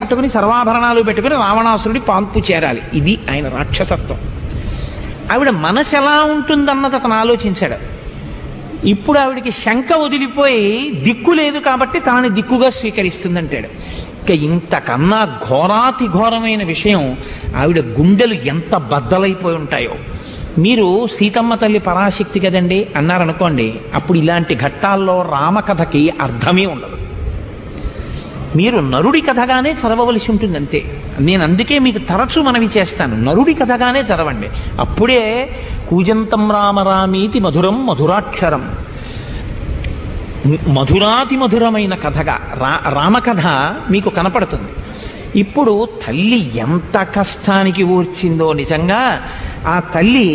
కట్టుకుని సర్వాభరణాలు పెట్టుకుని రావణాసురుడి పాంపు చేరాలి ఇది ఆయన రాక్షసత్వం ఆవిడ మనసు ఎలా ఉంటుందన్నది అతను ఆలోచించాడు ఇప్పుడు ఆవిడికి శంక వదిలిపోయి దిక్కు లేదు కాబట్టి తనని దిక్కుగా స్వీకరిస్తుందంటాడు ఇక ఇంతకన్నా ఘోరాతి ఘోరమైన విషయం ఆవిడ గుండెలు ఎంత బద్దలైపోయి ఉంటాయో మీరు సీతమ్మ తల్లి పరాశక్తి కదండి అన్నారనుకోండి అప్పుడు ఇలాంటి ఘట్టాల్లో రామకథకి అర్థమే ఉండదు మీరు నరుడి కథగానే చదవవలసి ఉంటుంది అంతే నేను అందుకే మీకు తరచూ మనవి చేస్తాను నరుడి కథగానే చదవండి అప్పుడే కూజంతం రామరామీతి మధురం మధురాక్షరం మధురాతి మధురమైన కథగా రా రామకథ మీకు కనపడుతుంది ఇప్పుడు తల్లి ఎంత కష్టానికి ఊర్చిందో నిజంగా ఆ తల్లి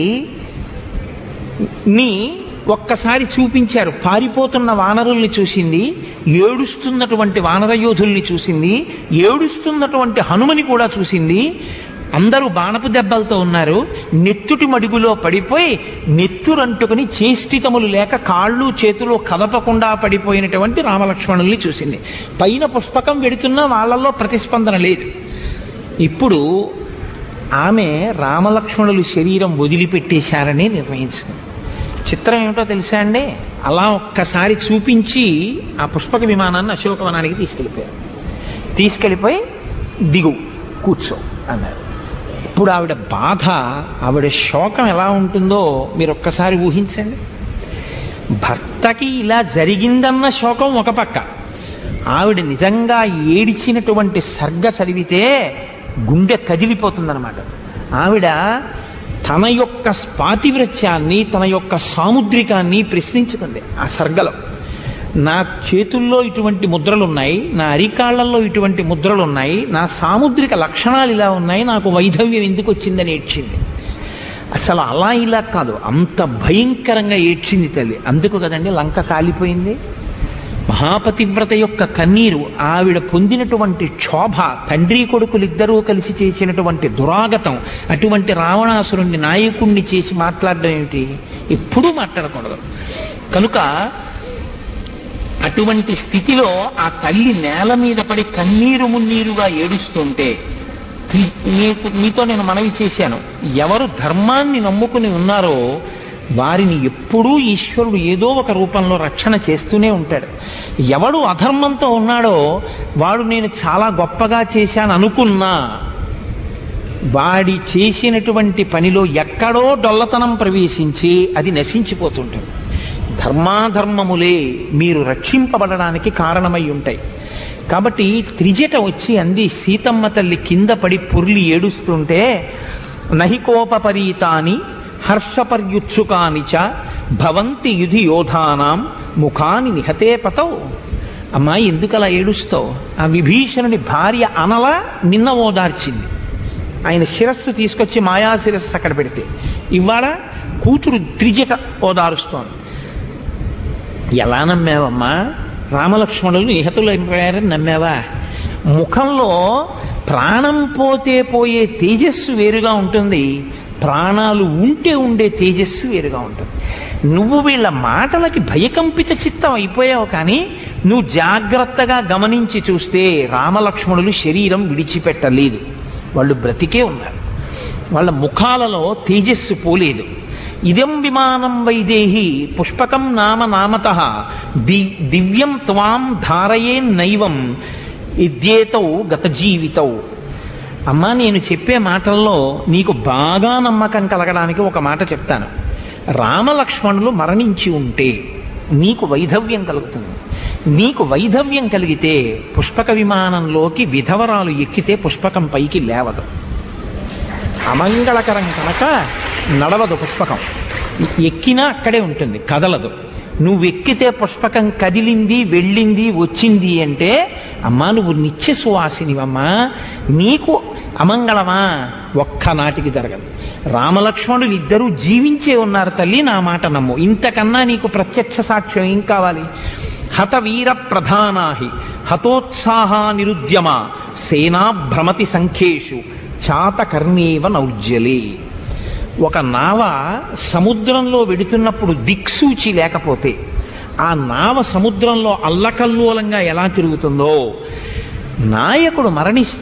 ని ఒక్కసారి చూపించారు పారిపోతున్న వానరుల్ని చూసింది ఏడుస్తున్నటువంటి వానర యోధుల్ని చూసింది ఏడుస్తున్నటువంటి హనుమని కూడా చూసింది అందరూ బాణపు దెబ్బలతో ఉన్నారు నెత్తుటి మడుగులో పడిపోయి నెత్తురంటుకుని చేష్టితములు లేక కాళ్ళు చేతులు కదపకుండా పడిపోయినటువంటి రామలక్ష్మణుల్ని చూసింది పైన పుష్పకం వెడుతున్నా వాళ్ళల్లో ప్రతిస్పందన లేదు ఇప్పుడు ఆమె రామలక్ష్మణులు శరీరం వదిలిపెట్టేశారని నిర్ణయించుకుంది చిత్రం ఏమిటో తెలుసా అండి అలా ఒక్కసారి చూపించి ఆ పుష్పక విమానాన్ని అశోకవనానికి తీసుకెళ్ళిపోయారు తీసుకెళ్ళిపోయి దిగు కూర్చో అన్నారు ఇప్పుడు ఆవిడ బాధ ఆవిడ శోకం ఎలా ఉంటుందో మీరు ఒక్కసారి ఊహించండి భర్తకి ఇలా జరిగిందన్న శోకం ఒక పక్క ఆవిడ నిజంగా ఏడిచినటువంటి సర్గ చదివితే గుండె కదిలిపోతుందన్నమాట ఆవిడ తన యొక్క స్పాతివృత్యాన్ని తన యొక్క సాముద్రికాన్ని ప్రశ్నించుకుంది ఆ సర్గలో నా చేతుల్లో ఇటువంటి ముద్రలు ఉన్నాయి నా అరికాళ్లలో ఇటువంటి ముద్రలు ఉన్నాయి నా సాముద్రిక లక్షణాలు ఇలా ఉన్నాయి నాకు వైధవ్యం ఎందుకు వచ్చిందని ఏడ్చింది అసలు అలా ఇలా కాదు అంత భయంకరంగా ఏడ్చింది తల్లి అందుకు కదండి లంక కాలిపోయింది మహాపతివ్రత యొక్క కన్నీరు ఆవిడ పొందినటువంటి క్షోభ తండ్రి కొడుకులిద్దరూ కలిసి చేసినటువంటి దురాగతం అటువంటి రావణాసురుణ్ణి నాయకుణ్ణి చేసి మాట్లాడడం ఏమిటి ఎప్పుడూ మాట్లాడకూడదు కనుక అటువంటి స్థితిలో ఆ తల్లి నేల మీద పడి కన్నీరు మున్నీరుగా ఏడుస్తుంటే నీకు మీతో నేను మనవి చేశాను ఎవరు ధర్మాన్ని నమ్ముకుని ఉన్నారో వారిని ఎప్పుడూ ఈశ్వరుడు ఏదో ఒక రూపంలో రక్షణ చేస్తూనే ఉంటాడు ఎవడు అధర్మంతో ఉన్నాడో వాడు నేను చాలా గొప్పగా చేశాను అనుకున్నా వాడి చేసినటువంటి పనిలో ఎక్కడో డొల్లతనం ప్రవేశించి అది నశించిపోతుంటుంది ధర్మాధర్మములే మీరు రక్షింపబడడానికి కారణమై ఉంటాయి కాబట్టి త్రిజట వచ్చి అంది సీతమ్మ తల్లి కింద పడి పొర్లి ఏడుస్తుంటే నహికోపరీతాని హర్షపర్యుత్సుకాని చ భవంతి యుధి యోధానాం ముఖాని నిహతే పతవు అమ్మా ఎందుకు అలా ఏడుస్తావు ఆ విభీషణుడి భార్య అనల నిన్న ఓదార్చింది ఆయన శిరస్సు తీసుకొచ్చి మాయా శిరస్సు అక్కడ పెడితే ఇవాళ కూతురు త్రిజట ఓదారుస్తోంది ఎలా నమ్మావమ్మా రామలక్ష్మణులు నిహతులు అయిపోయారని నమ్మావా ముఖంలో ప్రాణం పోతే పోయే తేజస్సు వేరుగా ఉంటుంది ప్రాణాలు ఉంటే ఉండే తేజస్సు వేరుగా ఉంటుంది నువ్వు వీళ్ళ మాటలకి భయకంపిత చిత్తం అయిపోయావు కానీ నువ్వు జాగ్రత్తగా గమనించి చూస్తే రామలక్ష్మణులు శరీరం విడిచిపెట్టలేదు వాళ్ళు బ్రతికే ఉన్నారు వాళ్ళ ముఖాలలో తేజస్సు పోలేదు ఇదం విమానం వైదేహి పుష్పకం నామ నామత ది దివ్యం త్వాం ధారయే నైవం ఇద్యేతౌ గత జీవితౌ అమ్మా నేను చెప్పే మాటల్లో నీకు బాగా నమ్మకం కలగడానికి ఒక మాట చెప్తాను రామలక్ష్మణులు మరణించి ఉంటే నీకు వైధవ్యం కలుగుతుంది నీకు వైధవ్యం కలిగితే పుష్పక విమానంలోకి విధవరాలు ఎక్కితే పుష్పకం పైకి లేవదు అమంగళకరం కనుక నడవదు పుష్పకం ఎక్కినా అక్కడే ఉంటుంది కదలదు నువ్వు ఎక్కితే పుష్పకం కదిలింది వెళ్ళింది వచ్చింది అంటే అమ్మా నువ్వు నిత్య సువాసినివమ్మా నీకు అమంగళమా ఒక్కనాటికి జరగదు రామలక్ష్మణులు ఇద్దరూ జీవించే ఉన్నారు తల్లి నా మాట నమ్ము ఇంతకన్నా నీకు ప్రత్యక్ష సాక్ష్యం ఏం కావాలి హతవీర ప్రధానాహి హతోత్సాహా నిరుద్యమ సేనా భ్రమతి సంఖ్యేషు చాతకర్ణేవ నౌజ్యలే ఒక నావ సముద్రంలో వెడుతున్నప్పుడు దిక్సూచి లేకపోతే ఆ నావ సముద్రంలో అల్లకల్లోలంగా ఎలా తిరుగుతుందో నాయకుడు మరణిస్తే